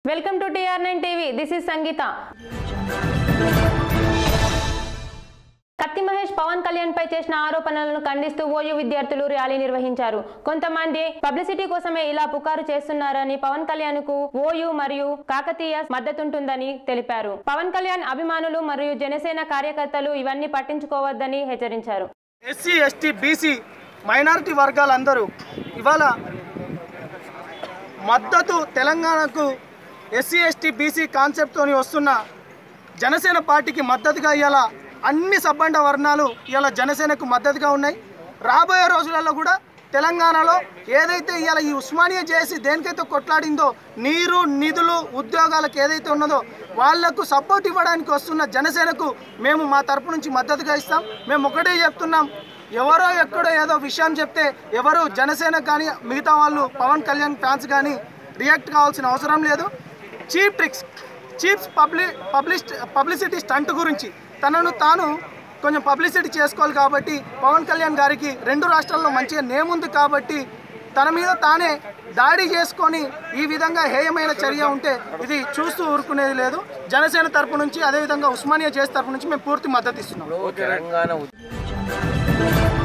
welcome to TR nine TV this is Sangeetha Kathi Mahesh Pawan Kalyan పై చేసిన ఆరోపణలను ఖండిస్తూ ఓయూ విద్యార్థులు ర్యాలీ నిర్వహించారు కొంతమంది పబ్లిసిటీ కోసమే ఇలా పుకారు చేస్తున్నారని పవన్ కళ్యాణ్ కు ఓయూ మరియు కాకతీయ మద్దతుంటుందని తెలిపారు పవన్ కళ్యాణ్ అభిమానులు మరియు జనసేన కార్యకర్తలు ఇవన్నీ పట్టించుకోవద్దని హెచ్చరించారు ఎస్సీ ఎస్టీ బీసీ మైనారిటీ వర్గాలందరూ ఇవాళ మద్దతు తెలంగాణకు ఎస్సీ ఎస్టీ బీసీ కాన్సెప్ట్తో వస్తున్న జనసేన పార్టీకి మద్దతుగా ఇవాళ అన్ని సబ్బండ వర్ణాలు ఇవాళ జనసేనకు మద్దతుగా ఉన్నాయి రాబోయే రోజులలో కూడా తెలంగాణలో ఏదైతే ఇవాళ ఈ ఉస్మానియా చేసి దేనికైతే కొట్లాడిందో నీరు నిధులు ఉద్యోగాలకు ఏదైతే ఉన్నదో వాళ్లకు సపోర్ట్ ఇవ్వడానికి వస్తున్న జనసేనకు మేము మా తరపు నుంచి మద్దతుగా ఇస్తాం మేము ఒకటే చెప్తున్నాం ఎవరో ఎక్కడో ఏదో విషయం చెప్తే ఎవరు జనసేన కానీ మిగతా వాళ్ళు పవన్ కళ్యాణ్ ఫ్యాన్స్ కానీ రియాక్ట్ కావాల్సిన అవసరం లేదు చీప్ ట్రిక్స్ చీప్స్ పబ్లి పబ్లిస్ట్ పబ్లిసిటీ స్టంట్ గురించి తనను తాను కొంచెం పబ్లిసిటీ చేసుకోవాలి కాబట్టి పవన్ కళ్యాణ్ గారికి రెండు రాష్ట్రాల్లో మంచిగా నేమ్ ఉంది కాబట్టి తన మీద తానే దాడి చేసుకొని ఈ విధంగా హేయమైన చర్య ఉంటే ఇది చూస్తూ ఊరుకునేది లేదు జనసేన తరపు నుంచి అదేవిధంగా ఉస్మానియా చేసి తరపు నుంచి మేము పూర్తి మద్దతు ఇస్తున్నాం తెలంగాణ ఉద్యమం